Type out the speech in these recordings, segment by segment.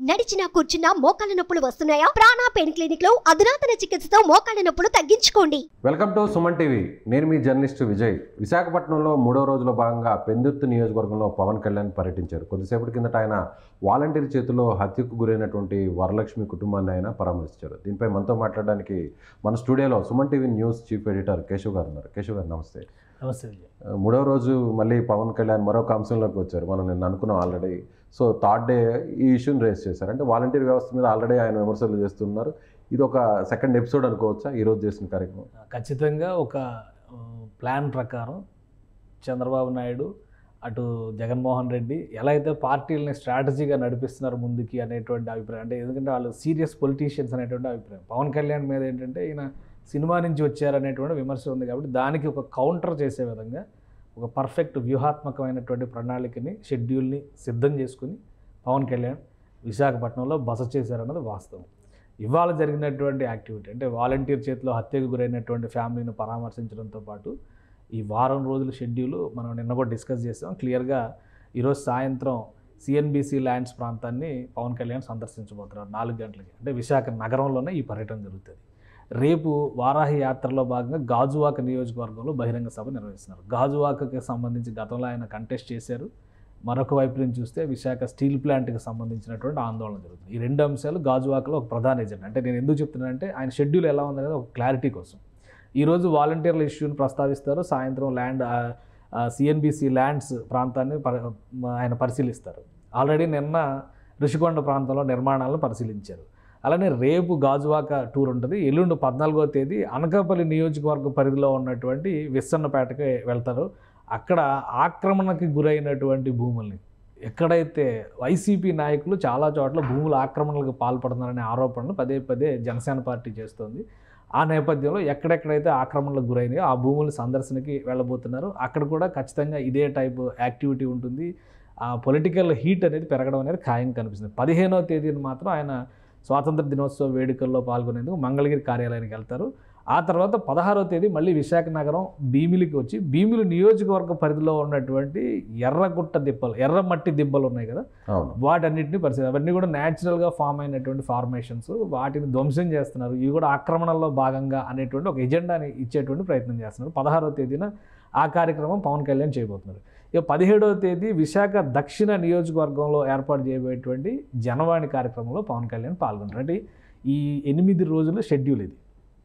నడిచినా కూర్చున్నా మోకాళ్ళ నొప్పులు వస్తున్నాయా ప్రాణా పెయిన్ క్లినిక్ లో అధునాతన చికిత్సతో మోకాళ్ళ నొప్పులు తగ్గించుకోండి వెల్కమ్ టు సుమన్ టీవీ నేను మీ జర్నలిస్ట్ విజయ్ విశాఖపట్నంలో మూడో రోజులో భాగంగా పెందుర్తి నియోజకవర్గంలో పవన్ కళ్యాణ్ పర్యటించారు కొద్దిసేపటి కిందట ఆయన వాలంటీర్ చేతిలో హత్యకు గురైనటువంటి వరలక్ష్మి కుటుంబాన్ని ఆయన పరామర్శించారు దీనిపై మనతో మాట్లాడడానికి మన స్టూడియోలో Suman TV news chief editor Keshav గారు ఉన్నారు కేశవ్ గారు నమస్తే నమస్తే విజయ్ ఆ, మూడో రోజు మళ్ళీ పవన్ కళ్యాణ్ మరొక అంశంలోకి వచ్చారు మనం నిన్న అనుకున్నాం ఆల్రెడీ సో థర్డ్ డే ఈ ఇష్యూని రేస్ చేశారు అంటే వాలంటీర్ వ్యవస్థ మీద ఆల్రెడీ ఆయన విమర్శలు చేస్తున్నారు ఇది ఒక సెకండ్ ఎపిసోడ్ అనుకోవచ్చా ఈ రోజు చేసిన కార్యక్రమం ఖచ్చితంగా ఒక ఆ, ప్లాన్ ప్రకారం చంద్రబాబు నాయుడు అటు జగన్మోహన్ రెడ్డి ఎలా అయితే పార్టీలని స్ట్రాటజీగా నడిపిస్తున్నారు ముందుకి అనేటువంటి అభిప్రాయం అంటే ఎందుకంటే వాళ్ళు సీరియస్ పొలిటీషియన్స్ అనేటువంటి అభిప్రాయం పవన్ కళ్యాణ్ మీద ఏంటంటే ఈయన సినిమా నుంచి వచ్చారనేటువంటి విమర్శ ఉంది కాబట్టి దానికి ఒక కౌంటర్ చేసే విధంగా ఒక పర్ఫెక్ట్ వ్యూహాత్మకమైనటువంటి ప్రణాళికని షెడ్యూల్ని సిద్ధం చేసుకుని పవన్ కళ్యాణ్ విశాఖపట్నంలో బస చేశారన్నది వాస్తవం ఇవాళ జరిగినటువంటి యాక్టివిటీ అంటే వాలంటీర్ చేతిలో హత్యకు గురైనటువంటి ఫ్యామిలీని పరామర్శించడంతో పాటు ఈ వారం రోజుల షెడ్యూల్ మనం నిన్న కూడా డిస్కస్ చేసాం క్లియర్గా ఈరోజు సాయంత్రం సిఎన్బిసి ల్యాండ్స్ ప్రాంతాన్ని పవన్ కళ్యాణ్ సందర్శించబోతున్నారు నాలుగు గంటలకి అంటే విశాఖ నగరంలోనే ఈ పర్యటన జరుగుతుంది రేపు వారాహి యాత్రలో భాగంగా గాజువాక నియోజకవర్గంలో బహిరంగ సభ నిర్వహిస్తున్నారు గాజువాకకి సంబంధించి గతంలో ఆయన కంటెస్ట్ చేశారు మరొక వైపు నుంచి చూస్తే విశాఖ స్టీల్ ప్లాంట్కి సంబంధించినటువంటి ఆందోళన జరుగుతుంది ఈ రెండు అంశాలు గాజువాకలో ఒక ప్రధాన ఎజెండా అంటే నేను ఎందుకు చెప్తున్నానంటే ఆయన షెడ్యూల్ ఎలా ఉందనేది ఒక క్లారిటీ కోసం ఈరోజు వాలంటీర్ల ఇష్యూని ప్రస్తావిస్తారు సాయంత్రం ల్యాండ్ సిఎన్బిసి ల్యాండ్స్ ప్రాంతాన్ని పరి ఆయన పరిశీలిస్తారు ఆల్రెడీ నిన్న ఋషికొండ ప్రాంతంలో నిర్మాణాలను పరిశీలించారు అలానే రేపు గాజువాక టూర్ ఉంటుంది ఎల్లుండి పద్నాలుగో తేదీ అనకాపల్లి నియోజకవర్గ పరిధిలో ఉన్నటువంటి విస్సన్నపేటకి వెళ్తారు అక్కడ ఆక్రమణకి గురైనటువంటి భూముల్ని ఎక్కడైతే వైసీపీ నాయకులు చాలా చోట్ల భూముల ఆక్రమణలకు పాల్పడుతున్నారనే ఆరోపణలు పదే పదే జనసేన పార్టీ చేస్తోంది ఆ నేపథ్యంలో ఎక్కడెక్కడైతే ఆక్రమణలకు గురైనాయో ఆ భూముల సందర్శనకి వెళ్ళబోతున్నారు అక్కడ కూడా ఖచ్చితంగా ఇదే టైప్ యాక్టివిటీ ఉంటుంది ఆ పొలిటికల్ హీట్ అనేది పెరగడం అనేది ఖాయం కనిపిస్తుంది పదిహేనవ తేదీన మాత్రం ఆయన స్వాతంత్ర దినోత్సవ వేడుకల్లో పాల్గొనేందుకు మంగళగిరి కార్యాలయానికి వెళ్తారు ఆ తర్వాత పదహారవ తేదీ మళ్ళీ విశాఖ నగరం భీమిలికి వచ్చి భీమిలి నియోజకవర్గ పరిధిలో ఉన్నటువంటి ఎర్రగుట్ట దిబ్బలు ఎర్రమట్టి దిబ్బలు ఉన్నాయి కదా అవును వాటన్నిటిని పరిస్థితి అవన్నీ కూడా న్యాచురల్గా ఫామ్ అయినటువంటి ఫార్మేషన్స్ వాటిని ధ్వంసం చేస్తున్నారు ఇవి కూడా ఆక్రమణలో భాగంగా అనేటువంటి ఒక ఎజెండాని ఇచ్చేటువంటి ప్రయత్నం చేస్తున్నారు పదహారవ తేదీన ఆ కార్యక్రమం పవన్ కళ్యాణ్ చేయబోతున్నారు ఇక పదిహేడవ తేదీ విశాఖ దక్షిణ నియోజకవర్గంలో ఏర్పాటు చేయబోయేటువంటి జనవాణి కార్యక్రమంలో పవన్ కళ్యాణ్ పాల్గొంటారు అంటే ఈ ఎనిమిది రోజుల షెడ్యూల్ ఇది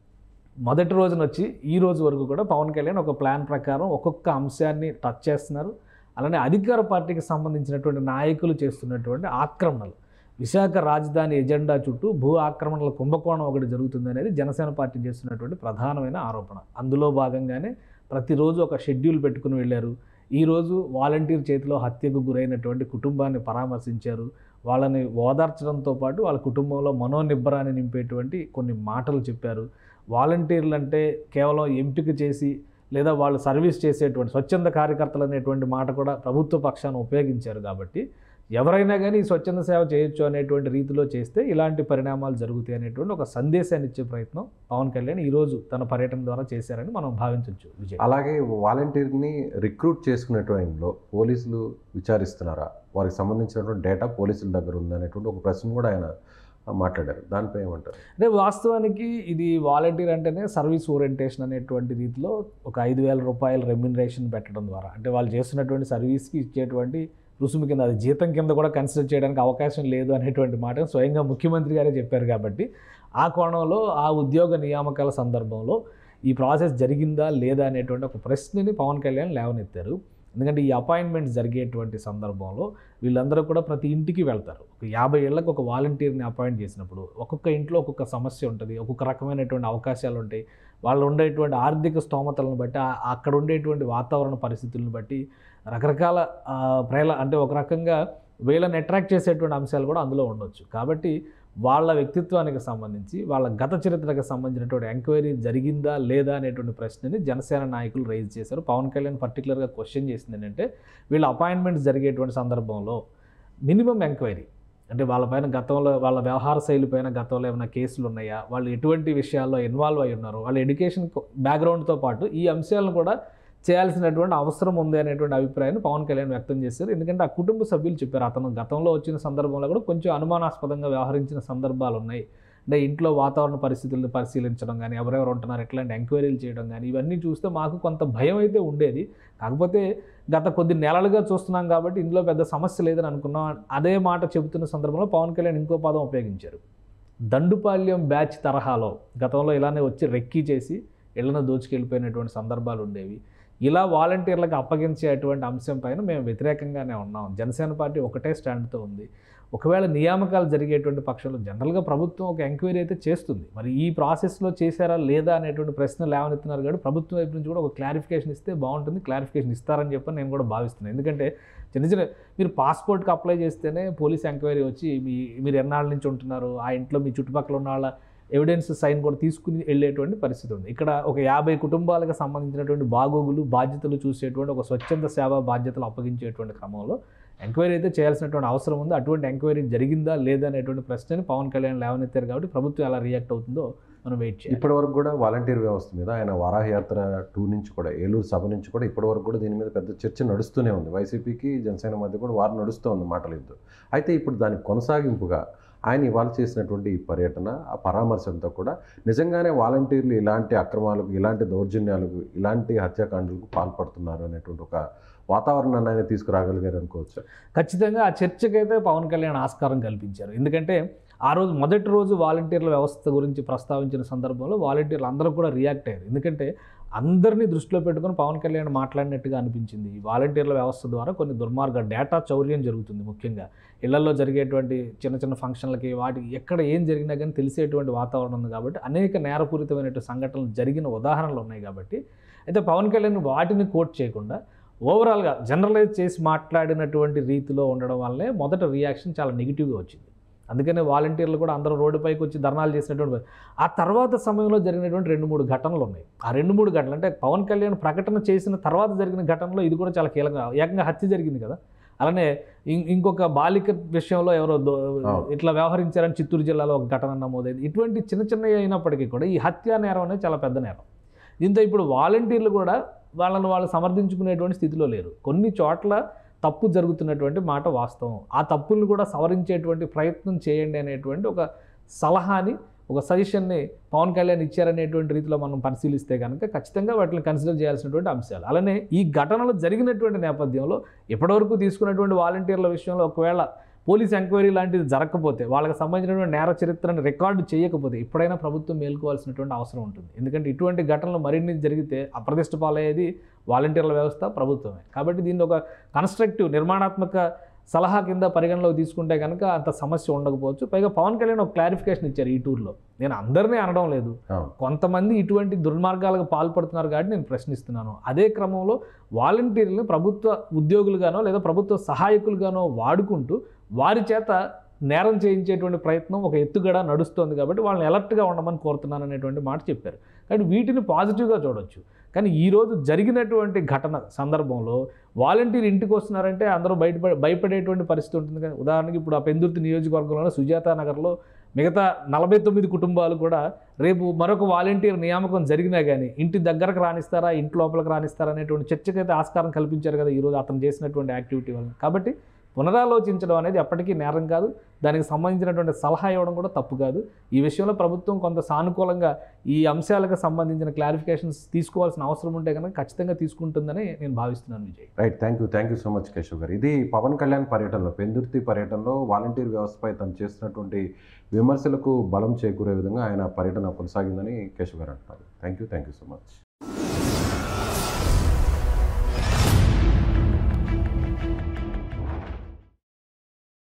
మొదటి రోజున వచ్చి ఈ రోజు వరకు కూడా పవన్ కళ్యాణ్ ఒక ప్లాన్ ప్రకారం ఒక్కొక్క అంశాన్ని టచ్ చేస్తున్నారు అలానే అధికార పార్టీకి సంబంధించినటువంటి నాయకులు చేస్తున్నటువంటి ఆక్రమణలు విశాఖ రాజధాని ఎజెండా చుట్టూ భూ ఆక్రమణల కుంభకోణం ఒకటి జరుగుతుంది అనేది జనసేన పార్టీ చేస్తున్నటువంటి ప్రధానమైన ఆరోపణ అందులో భాగంగానే ప్రతిరోజు ఒక షెడ్యూల్ పెట్టుకుని వెళ్ళారు ఈరోజు వాలంటీర్ చేతిలో హత్యకు గురైనటువంటి కుటుంబాన్ని పరామర్శించారు వాళ్ళని ఓదార్చడంతో పాటు వాళ్ళ కుటుంబంలో మనోనిబ్బరాన్ని నింపేటువంటి కొన్ని మాటలు చెప్పారు వాలంటీర్లు అంటే కేవలం ఎంపిక చేసి లేదా వాళ్ళు సర్వీస్ చేసేటువంటి స్వచ్ఛంద కార్యకర్తలు అనేటువంటి మాట కూడా ప్రభుత్వ పక్షాన్ని ఉపయోగించారు కాబట్టి ఎవరైనా కానీ ఈ స్వచ్ఛంద సేవ చేయొచ్చు అనేటువంటి రీతిలో చేస్తే ఇలాంటి పరిణామాలు జరుగుతాయి అనేటువంటి ఒక సందేశాన్ని ఇచ్చే ప్రయత్నం పవన్ కళ్యాణ్ ఈరోజు తన పర్యటన ద్వారా చేశారని మనం భావించవచ్చు విజయ్ అలాగే వాలంటీర్ని రిక్రూట్ చేసుకునే టైంలో పోలీసులు విచారిస్తున్నారా వారికి సంబంధించినటువంటి డేటా పోలీసుల దగ్గర ఉందనేటువంటి ఒక ప్రశ్న కూడా ఆయన మాట్లాడారు దానిపై ఏమంటారు అంటే వాస్తవానికి ఇది వాలంటీర్ అంటేనే సర్వీస్ ఓరియంటేషన్ అనేటువంటి రీతిలో ఒక ఐదు వేల రూపాయల రెమ్యునరేషన్ పెట్టడం ద్వారా అంటే వాళ్ళు చేస్తున్నటువంటి సర్వీస్కి ఇచ్చేటువంటి రుసుము కింద అది జీతం కింద కూడా కన్సిడర్ చేయడానికి అవకాశం లేదు అనేటువంటి మాట స్వయంగా ముఖ్యమంత్రి గారే చెప్పారు కాబట్టి ఆ కోణంలో ఆ ఉద్యోగ నియామకాల సందర్భంలో ఈ ప్రాసెస్ జరిగిందా లేదా అనేటువంటి ఒక ప్రశ్నని పవన్ కళ్యాణ్ లేవనెత్తారు ఎందుకంటే ఈ అపాయింట్మెంట్స్ జరిగేటువంటి సందర్భంలో వీళ్ళందరూ కూడా ప్రతి ఇంటికి వెళ్తారు ఒక యాభై ఏళ్ళకు ఒక వాలంటీర్ని అపాయింట్ చేసినప్పుడు ఒక్కొక్క ఇంట్లో ఒక్కొక్క సమస్య ఉంటుంది ఒక్కొక్క రకమైనటువంటి అవకాశాలు ఉంటాయి వాళ్ళు ఉండేటువంటి ఆర్థిక స్తోమతలను బట్టి ఆ- అక్కడ ఉండేటువంటి వాతావరణ పరిస్థితులను బట్టి రకరకాల ఆ, ప్రేల అంటే ఒక రకంగా వీళ్ళని అట్రాక్ట్ చేసేటువంటి అంశాలు కూడా అందులో ఉండొచ్చు కాబట్టి వాళ్ళ వ్యక్తిత్వానికి సంబంధించి వాళ్ళ గత చరిత్రకు సంబంధించినటువంటి ఎంక్వైరీ జరిగిందా లేదా అనేటువంటి ప్రశ్నని జనసేన నాయకులు రైజ్ చేశారు పవన్ కళ్యాణ్ పర్టికులర్గా క్వశ్చన్ చేసింది ఏంటంటే వీళ్ళ అపాయింట్మెంట్స్ జరిగేటువంటి సందర్భంలో మినిమం ఎంక్వైరీ అంటే వాళ్ళపైన గతంలో వాళ్ళ వ్యవహార శైలి పైన గతంలో ఏమైనా కేసులు ఉన్నాయా వాళ్ళు ఎటువంటి విషయాల్లో ఇన్వాల్వ్ అయి ఉన్నారు వాళ్ళ ఎడ్యుకేషన్ బ్యాక్గ్రౌండ్తో పాటు ఈ అంశాలను కూడా చేయాల్సినటువంటి అవసరం ఉంది అనేటువంటి అభిప్రాయాన్ని పవన్ కళ్యాణ్ వ్యక్తం చేశారు ఎందుకంటే ఆ కుటుంబ సభ్యులు చెప్పారు అతను గతంలో వచ్చిన సందర్భంలో కూడా కొంచెం అనుమానాస్పదంగా వ్యవహరించిన సందర్భాలు ఉన్నాయి అంటే ఇంట్లో వాతావరణ పరిస్థితులను పరిశీలించడం కానీ ఎవరెవరు ఉంటున్నారు ఎట్లాంటి ఎంక్వైరీలు చేయడం కానీ ఇవన్నీ చూస్తే మాకు కొంత భయం అయితే ఉండేది కాకపోతే గత కొద్ది నెలలుగా చూస్తున్నాం కాబట్టి ఇందులో పెద్ద సమస్య లేదని అనుకున్నాం అదే మాట చెబుతున్న సందర్భంలో పవన్ కళ్యాణ్ ఇంకో పదం ఉపయోగించారు దండుపాల్యం బ్యాచ్ తరహాలో గతంలో ఇలానే వచ్చి రెక్కీ చేసి ఇళ్లను దోచుకెళ్ళిపోయినటువంటి సందర్భాలు ఉండేవి ఇలా వాలంటీర్లకు అప్పగించేటువంటి అంశం పైన మేము వ్యతిరేకంగానే ఉన్నాం జనసేన పార్టీ ఒకటే స్టాండ్తో ఉంది ఒకవేళ నియామకాలు జరిగేటువంటి పక్షంలో జనరల్గా ప్రభుత్వం ఒక ఎంక్వైరీ అయితే చేస్తుంది మరి ఈ ప్రాసెస్లో చేశారా లేదా అనేటువంటి ప్రశ్న లేవనెత్తున్నారు కాబట్టి ప్రభుత్వం వైపు నుంచి కూడా ఒక క్లారిఫికేషన్ ఇస్తే బాగుంటుంది క్లారిఫికేషన్ ఇస్తారని చెప్పి నేను కూడా భావిస్తున్నాను ఎందుకంటే చిన్న చిన్న మీరు పాస్పోర్ట్కి అప్లై చేస్తేనే పోలీస్ ఎంక్వైరీ వచ్చి మీ మీరు ఎన్నాళ్ళ నుంచి ఉంటున్నారు ఆ ఇంట్లో మీ చుట్టుపక్కల ఉన్న వాళ్ళ ఎవిడెన్స్ సైన్ కూడా తీసుకుని వెళ్ళేటువంటి పరిస్థితి ఉంది ఇక్కడ ఒక యాభై కుటుంబాలకు సంబంధించినటువంటి బాగోగులు బాధ్యతలు చూసేటువంటి ఒక స్వచ్ఛంద సేవా బాధ్యతలు అప్పగించేటువంటి క్రమంలో ఎంక్వైరీ అయితే చేయాల్సినటువంటి అవసరం ఉంది అటువంటి ఎంక్వైరీ జరిగిందా లేదా అనేటువంటి ప్రశ్నని పవన్ కళ్యాణ్ లేవనెత్తారు కాబట్టి ప్రభుత్వం ఎలా రియాక్ట్ అవుతుందో మనం వెయిట్ చేయాలి ఇప్పటి వరకు కూడా వాలంటీర్ వ్యవస్థ మీద ఆయన వారాహయాత్ర టూ నుంచి కూడా ఏలూరు సభ నుంచి కూడా ఇప్పటి వరకు కూడా దీని మీద పెద్ద చర్చ నడుస్తూనే ఉంది వైసీపీకి జనసేన మధ్య కూడా వారు నడుస్తూ ఉంది మాటలు యుద్ధం అయితే ఇప్పుడు దానికి కొనసాగింపుగా ఆయన ఇవాళ చేసినటువంటి ఈ పర్యటన ఆ పరామర్శ అంతా కూడా నిజంగానే వాలంటీర్లు ఇలాంటి అక్రమాలకు ఇలాంటి దౌర్జన్యాలకు ఇలాంటి హత్యాకాండలకు పాల్పడుతున్నారు అనేటువంటి ఒక వాతావరణాన్ని ఆయన తీసుకురాగలిగారు అనుకోవచ్చు ఖచ్చితంగా ఆ చర్చకైతే పవన్ కళ్యాణ్ ఆస్కారం కల్పించారు ఎందుకంటే ఆ రోజు మొదటి రోజు వాలంటీర్ల వ్యవస్థ గురించి ప్రస్తావించిన సందర్భంలో వాలంటీర్లు అందరూ కూడా రియాక్ట్ అయ్యారు ఎందుకంటే అందరినీ దృష్టిలో పెట్టుకొని పవన్ కళ్యాణ్ మాట్లాడినట్టుగా అనిపించింది ఈ వాలంటీర్ల వ్యవస్థ ద్వారా కొన్ని దుర్మార్గ డేటా చౌర్యం జరుగుతుంది ముఖ్యంగా ఇళ్లలో జరిగేటువంటి చిన్న చిన్న ఫంక్షన్లకి వాటికి ఎక్కడ ఏం జరిగినా కానీ తెలిసేటువంటి వాతావరణం ఉంది కాబట్టి అనేక నేరపూరితమైనటువంటి సంఘటనలు జరిగిన ఉదాహరణలు ఉన్నాయి కాబట్టి అయితే పవన్ కళ్యాణ్ వాటిని కోట్ చేయకుండా ఓవరాల్గా జనరలైజ్ చేసి మాట్లాడినటువంటి రీతిలో ఉండడం వల్లే మొదట రియాక్షన్ చాలా నెగిటివ్గా వచ్చింది అందుకనే వాలంటీర్లు కూడా అందరూ రోడ్డుపైకి వచ్చి ధర్నాలు చేసినటువంటి ఆ తర్వాత సమయంలో జరిగినటువంటి రెండు మూడు ఘటనలు ఉన్నాయి ఆ రెండు మూడు ఘటనలు అంటే పవన్ కళ్యాణ్ ప్రకటన చేసిన తర్వాత జరిగిన ఘటనలో ఇది కూడా చాలా కీలకంగా ఏకంగా హత్య జరిగింది కదా అలానే ఇం- ఇంకొక బాలిక విషయంలో ఎవరో దో- అవును. ఇట్లా వ్యవహరించారని చిత్తూరు జిల్లాలో ఒక ఘటన నమోదైంది ఇటువంటి చిన్న చిన్నవి అయినప్పటికీ కూడా ఈ హత్యా నేరం అనేది చాలా పెద్ద నేరం దీంతో ఇప్పుడు వాలంటీర్లు కూడా వాళ్ళని వాళ్ళు సమర్థించుకునేటువంటి స్థితిలో లేరు కొన్ని చోట్ల తప్పు జరుగుతున్నటువంటి మాట వాస్తవం ఆ తప్పుల్ని కూడా సవరించేటువంటి ప్రయత్నం చేయండి అనేటువంటి ఒక సలహాని ఒక సజెషన్ని పవన్ కళ్యాణ్ ఇచ్చారనేటువంటి రీతిలో మనం పరిశీలిస్తే కనుక ఖచ్చితంగా వాటిని కన్సిడర్ చేయాల్సినటువంటి అంశాలు అలానే ఈ ఘటనలు జరిగినటువంటి నేపథ్యంలో ఇప్పటివరకు తీసుకున్నటువంటి వాలంటీర్ల విషయంలో ఒకవేళ పోలీస్ ఎంక్వైరీ లాంటిది జరగకపోతే వాళ్ళకి సంబంధించినటువంటి నేర చరిత్రను రికార్డు చేయకపోతే ఇప్పుడైనా ప్రభుత్వం మేల్కోవాల్సినటువంటి అవసరం ఉంటుంది ఎందుకంటే ఇటువంటి ఘటనలు మరిన్ని జరిగితే అప్రతిష్ట పాలయ్యేది వాలంటీర్ల వ్యవస్థ ప్రభుత్వమే కాబట్టి దీన్ని ఒక కన్స్ట్రక్టివ్ నిర్మాణాత్మక సలహా కింద పరిగణలోకి తీసుకుంటే కనుక అంత సమస్య ఉండకపోవచ్చు పైగా పవన్ కళ్యాణ్ ఒక క్లారిఫికేషన్ ఇచ్చారు ఈ టూర్లో నేను అందరినీ అనడం లేదు అవును కొంతమంది ఇటువంటి దుర్మార్గాలకు పాల్పడుతున్నారు కాబట్టి నేను ప్రశ్నిస్తున్నాను అదే క్రమంలో వాలంటీర్లను ప్రభుత్వ ఉద్యోగులుగానో లేదా ప్రభుత్వ సహాయకులుగానో వాడుకుంటూ వారి చేత నేరం చేయించేటువంటి ప్రయత్నం ఒక ఎత్తుగడ నడుస్తోంది కాబట్టి వాళ్ళని అలర్ట్గా ఉండమని కోరుతున్నాను అనేటువంటి మాట చెప్పారు కానీ వీటిని పాజిటివ్గా చూడొచ్చు కానీ ఈరోజు జరిగినటువంటి ఘటన సందర్భంలో వాలంటీర్ ఇంటికి వస్తున్నారంటే అందరూ బయట భయపడేటువంటి పరిస్థితి ఉంటుంది కదా ఉదాహరణకి ఇప్పుడు ఆ పెందుర్తి నియోజకవర్గంలో సుజాత నగర్లో మిగతా నలభై తొమ్మిది కుటుంబాలు కూడా రేపు మరొక వాలంటీర్ నియామకం జరిగినా కానీ ఇంటి దగ్గరకు రాణిస్తారా ఇంటి లోపలికి రాణిస్తారా అనేటువంటి చర్చకైతే ఆస్కారం కల్పించారు కదా ఈరోజు అతను చేసినటువంటి యాక్టివిటీ వల్ల కాబట్టి పునరాలోచించడం అనేది ఎప్పటికీ నేరం కాదు దానికి సంబంధించినటువంటి సలహా ఇవ్వడం కూడా తప్పు కాదు ఈ విషయంలో ప్రభుత్వం కొంత సానుకూలంగా ఈ అంశాలకు సంబంధించిన క్లారిఫికేషన్స్ తీసుకోవాల్సిన అవసరం ఉంటే కనుక ఖచ్చితంగా తీసుకుంటుందని నేను భావిస్తున్నాను Vijay right thank you thank you so much Keshav గారు ఇది పవన్ కళ్యాణ్ పర్యటనలో పెందుర్తి పర్యటనలో వాలంటీర్ వ్యవస్థపై తను చేస్తున్నటువంటి విమర్శలకు బలం చేకూరే విధంగా ఆయన పర్యటన కొనసాగిందని కేశవ్ గారు అంటున్నారు thank you thank you so much